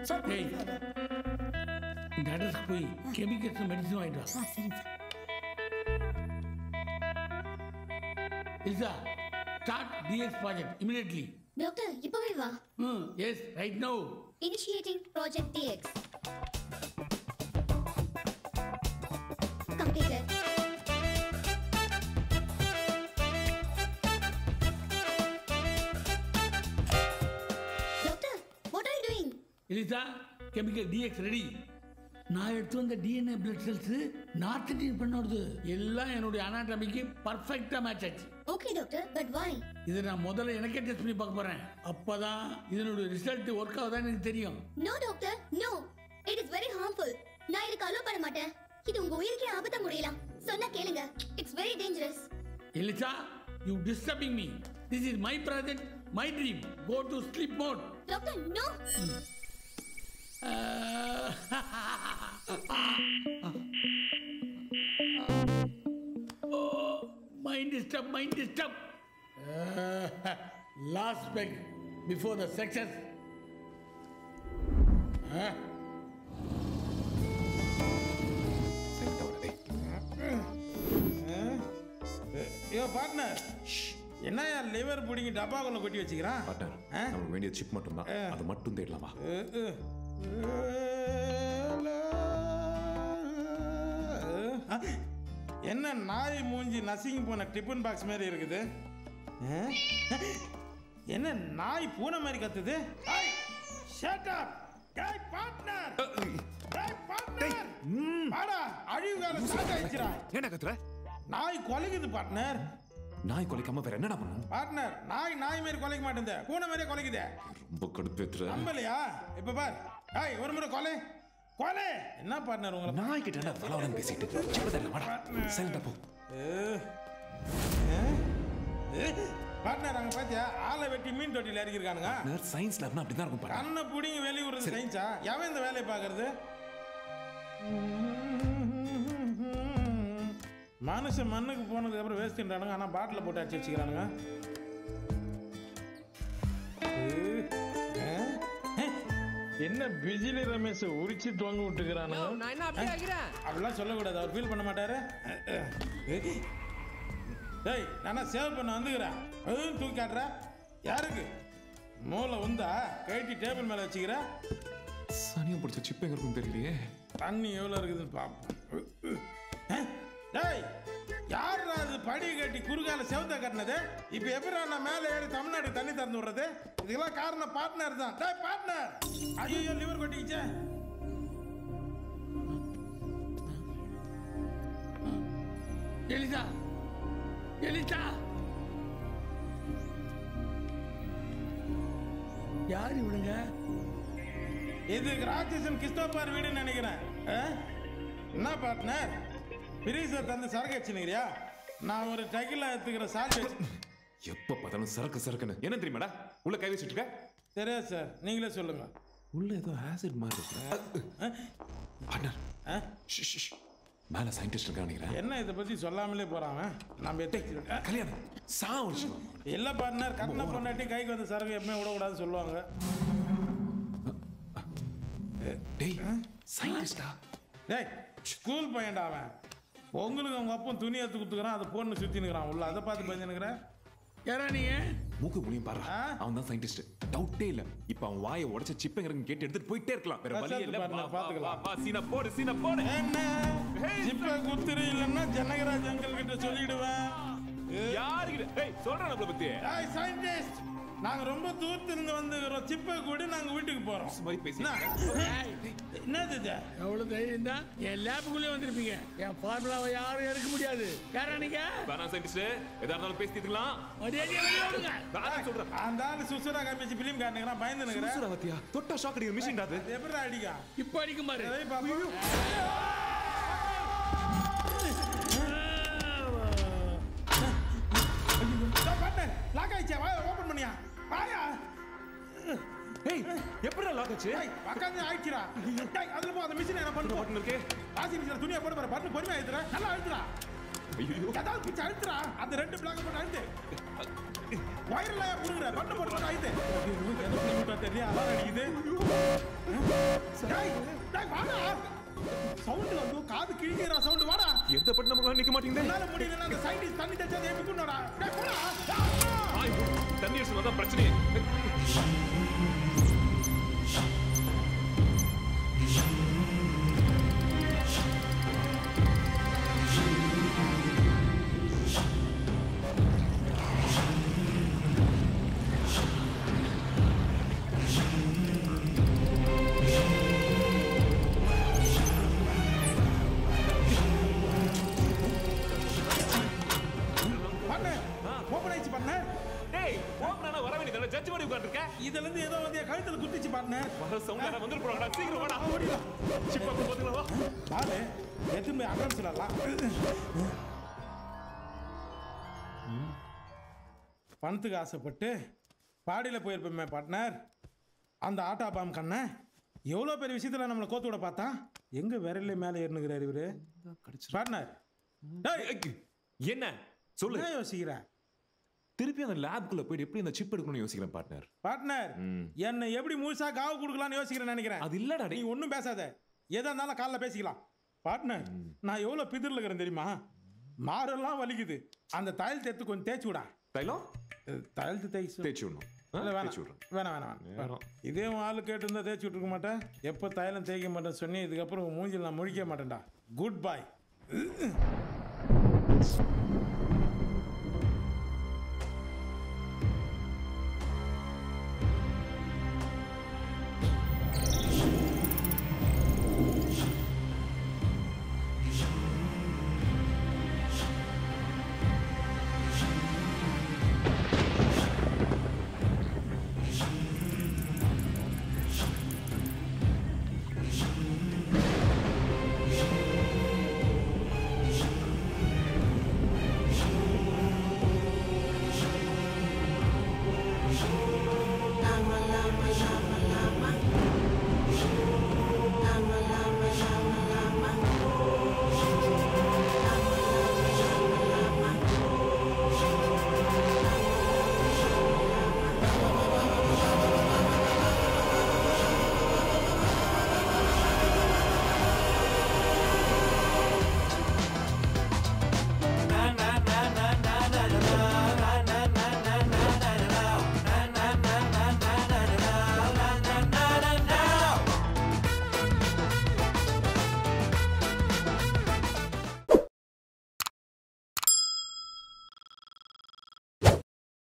ஏய் இந்த அட்ரஸ்க்கு போய் கெமிக்கல்ஸ் மெடிசன் வாங்கிட்டு வா ஆ சரிங்க sir Ilsa start DS project immediately doctor இப்பவே வா ம் yes right no initiating project DX completed doctor what are you doing Elisa chemical DX ready நான் எடுத்து வந்த DNA blood cells north Indian பண்ணோடுது எல்லாம் என்னுடைய அனாட்டமிக்கு பர்ஃபெக்டாக மேட்ச் ஆச்சு ஓகே டாக்டர் பட் வை இதை நான் முதல்ல எனக்கே டெஸ்ட் பண்ணி பார்க்க போறேன் அப்பதான் இதனுடைய ரிசல்ட் ஒர்க் ஆகுதான்னு எனக்கு தெரியும் no doctor no it is very harmful நான் இதுக்கு அலோ பண்ண மாட்டேன் இது உங்க உயிருக்கே ஆபத்தா முடியலாம் சொன்னா கேளுங்க it's very dangerous Elisa you disturbing me this is my project my dream go to sleep mode doctor no mind disturb, mind disturb. Uh, last peg before the success. Huh? ஐயோ பார்ட்னர் என்னய்யா liver பிடிங்கி டப்பாக்குள்ள கொட்டி வச்சுக்கிறான் partner ஆ? நமக்கு வேண்டிய chip மட்டும் தான் அது மட்டும் தேடலாமா அஹ், அஹ். அஹ், என்ன நாய் மூஞ்சி நசிங்கி போன டிஃபன் பாக்ஸ் மாதிரி இருக்குது அஹ்? என்ன நாய் பூனை மாதிரி கத்துது ஷட் அப் டேய் பார்ட்னர் டேய் பார்ட்னர் வாடா அழிவு காலம் ஸ்டார்ட் ஆயிடுச்சுடா என்ன கத்துற நாய் கொலைக்குது பார்ட்னர் நாய் கொலைக்காம வேற என்னடா பண்ணும் பார்ட்னர் நாய் நாய் மாதிரி கொலைக்க மாட்டேங்குது பூனை மாதிரியே கொலைக்குதே ரொம்ப கடுப்பேத்துற நம்பலையா இப்ப பார் ஏய் ஒரு முறை கொலை கொலை என்ன பார்ட்னர் உங்களை நாய் கிட்ட என்ன வளவளன்னு பேசிட்டு சிப்ப தெரியல வாடா சைலண்டா போ பார்ட்னர் அங்க பாத்தியா ஆளை வெட்டி மீன் தொட்டியில் இறக்கிருக்கானுங்க நர்ஸ் சயின்ஸ் லேப்னா அப்படிதான் இருக்கும் பாரு கண்ணை புடிங்கி வெளிய விடுறது சயின்ஸா எவன் இந்த வேலையை பார்க்கறது மனுஷன் மண்ணுக்கு போனதுக்கு அப்புறம் வேஸ்ட்ன்றானுங்க ஆனா பாட்டில் போட்டு அடிச்சு வச்சுக்கிறானுங்க என்ன பிஜிலி ரமேஷ் உரிச்சு தொங்க விட்டுக்கிறானுங்க நான் என்ன அப்படியே ஆகிறேன் அப்படிலாம் சொல்லக்கூடாது அவர் ஃபீல் பண்ண மாட்டாரு டேய் நானா சேவ் பண்ண வந்துக்கிறேன் அதுவும் தூக்கி காட்டுற யாருக்கு மூளை உந்தா கழட்டி டேபிள் மேலே வச்சுக்கிற சனியம் பிடிச்ச சிப் எங்க இருக்கும் தெரியலையே தண்ணி எவ்வளோ இருக்குதுன்னு பார்ப்போம் அஹ், டேய் யார் அது படி கட்டி குறுகால செவத்த கட்டினது இப்போ எப்படி நான் மேலே ஏறி தமிழ்நாடு தண்ணி திறந்து விடுறது இதுக்கெல்லாம் காரணம் பார்ட்னர் தான் டேய் பார்ட்னர் ஐயோ லிவர் கொட்டிக்கிச்சே எலிசா எலிசா யார் இவனுங்க இது ராட்சசன் கிறிஸ்டோபர் வீடுன்னு நினைக்கிறேன் ஆ? என்ன பார்ட்னர் பிரீசர் தந்து சரக்கு வச்சுனுக்கிறியா நான் ஒரு டகில எடுத்துக்கிற சாட்சி வச்சு எப்ப பார்த்தாலும் சரக்கு சரக்குன்னு என்ன தெரியுமாடா உள்ள கை வச்சுட்டு இருக்க தெரியாது சார் நீங்களே சொல்லுங்க உள்ள ஏதோ ஆசிட் மாதிரி இருக்கு பார்ட்னர் ஆ? ஷ், ஷ், ஷ். மேல சயின்டிஸ்ட் இருக்கா நினைக்கிறேன் என்ன இதை பத்தி சொல்லாமலே போறாங்க நம்ம எடுத்து கல்யாணம் சா ஒரு விஷயம் இல்ல பார்ட்னர் கட்டின பொண்டாட்டி கைக்கு வந்த சரக்கு எப்பவுமே விடக்கூடாதுன்னு சொல்லுவாங்க டேய் சயின்டிஸ்டா டேய் ஸ்கூல் பையன்டா அவன் உங்களுக்கு அவங்க அப்பன் துணி எடுத்து கொடுத்துக்கிறான் அதை பொண்ணு சுத்தி நிற்கிறான் உள்ள அதை பார்த்து பயந்துனுக்கிறேன் யாரா நீங்க மூக்கு முடியும் பாரு ஆ? அவன் தான் சயின்டிஸ்ட் டவுட்டே இல்ல இப்ப அவன் வாயை உடைச்ச சிப் எங்க இருக்குன்னு கேட்டு எடுத்துட்டு போயிட்டே இருக்கலாம் வேற வழி இல்ல பாருங்க, வா, வா, பாத்துக்கலாம். வா, வா, சீனை போடு சீனை போடு என்ன ஜிப்ப குத்துரு இல்லைன்னா ஜனகராஜ் அங்கிள் கிட்ட சொல்லிடுவேன் யாருக்கிட்ட டேய் சொல்றேன் நம்மள பத்தி ஏய் சயின்டிஸ்ட் நாங்க ரொம்ப தூரத்துல இருந்து வந்துக்கிறோம் சிப்பை கூட நாங்க வீட்டுக்கு போறோம் மாதிரி பேசி என்ன? என்னது இது எவ்வளவு தைரியம் தான் என் லேபுக்குள்ளே வந்திருப்பீங்க என் ஃபார்முலாவை யாரும் எடுக்க முடியாது யாரா நீங்க வேணாம் சயின்டிஸ்ட் எதா இருந்தாலும் பேசிட்டுக்கலாம் மரியாதையா வெளியே விடுங்க நான் சொல்றேன் அந்த ஆளு சுசுரா காமிச்சு பிலிம் காட்டுங்கிறான் பயந்து நிக்கிறேன் சூரவத்தியா தொட்டா ஷாக் அடிக்கிற மிஷின் அது எப்படி அடிக்கா இப்போ அடிக்கும் பாரு எதை பாப்போம் லாக் ஆயிடுச்சா வாய ஓபன் பண்ணியா வாயா ஏய் எப்படிடா லாக் ஆச்சு ஏய் பக்கத்துல ஆயிடுச்சுடா டேய் அதுல போ அந்த மிஷின் என்ன பண்ணுவோம் பட்டன் இருக்கே வாஷிங் மிஷின் துணியை போட்டு பாரு பட்டு பொறுமையா ஆயிடுறா நல்லா ஆயிடுறா ஐயோ ஏதாவது பிடிச்சி அழுத்துறா அந்த ரெண்டு பிளாக் போட்டு அழுத்து வயர்ல புடுங்குற பண்ண போட்டு போட்டு அழுத்து எதை பண்ணி விட்டா தெரியல அதான் அடிக்குது டேய், டேய், வாடா சவுண்ட் வந்து காது கிழிக்கிற சவுண்ட் வாடா எந்த பட்டு நமக்கு நிக்க மாட்டேங்குது என்னால முடியலன்னா அந்த சைடிஸ் தண்ணி தச்சா எப்படி கொண்டுடா டேய் போடா ஆய், தண்ணி அடிச்சு தான் பிரச்சனையே பண்ணு ஓபன் ஆயிடுச்சு பண்ணு டேய் ஓப்பனா வர வேண்டியதான ஜட்ஜ் மாதிரி உட்கார்ந்திருக்க இதுல இருந்து ஏதோ வந்து என் கழுத்துல குத்திச்சு பண்ணு வர சவுண்ட் யாரா வந்துட்டு போறாங்கடா சீக்கிரம் வாடா ஓடிடா சிப்பா போதுங்களா வா பாலு எத்தனை போய் அட்வான்ஸ் சொல்லலாம் பணத்துக்கு ஆசைப்பட்டு பாடியில் போயிருப்போமே பார்ட்னர் அந்த ஆட்டா பாம் கண்ணை எவ்வளோ பெரிய விஷயத்தில் நம்மளை கோத்து விட பார்த்தா எங்கே விரல்ல மேலே ஏறுனுங்கிறார் இவரு பார்ட்னர் டேய், என்ன சொல்லு என்ன யோசிக்கிற திருப்பி அந்த லேப்குள்ள போயிட்டு எப்படி அந்த சிப் எடுக்கணும்னு யோசிக்கிறேன் பார்ட்னர் பார்ட்னர் என்னை எப்படி முழுசா காவு கொடுக்கலாம்னு யோசிக்கிறேன் நினைக்கிறேன் அது இல்லடா நீ டேய் ஒன்றும் பேசாத எதா இருந்தாலும் காலைல பேசிக்கலாம் பார்ட்னர் நான் எவ்வளோ பிதிரில் இருக்கிறேன் தெரியுமா மாரெல்லாம் வலிக்குது அந்த தையல் தேத்து கொஞ்சம் தேய்ச்சி விடா தைலம் தையல் தேய்ச்சி தேய்ச்சி விடணும் ஆ, இல்ல, தேய்ச்சி வேணாம் விடுறேன் வேணாம் வேணாம் வேணாம் வேணாம். இதே உன் ஆளு கேட்டு இருந்தா தேய்ச்சி விட்டுருக்க மாட்டேன் எப்போ தைலம் தேய்க்க மாட்டேன்னு சொன்னி இதுக்கப்புறம் உன் மூஞ்சில் நான் முழிக்க மாட்டேன்டா குட் பாய்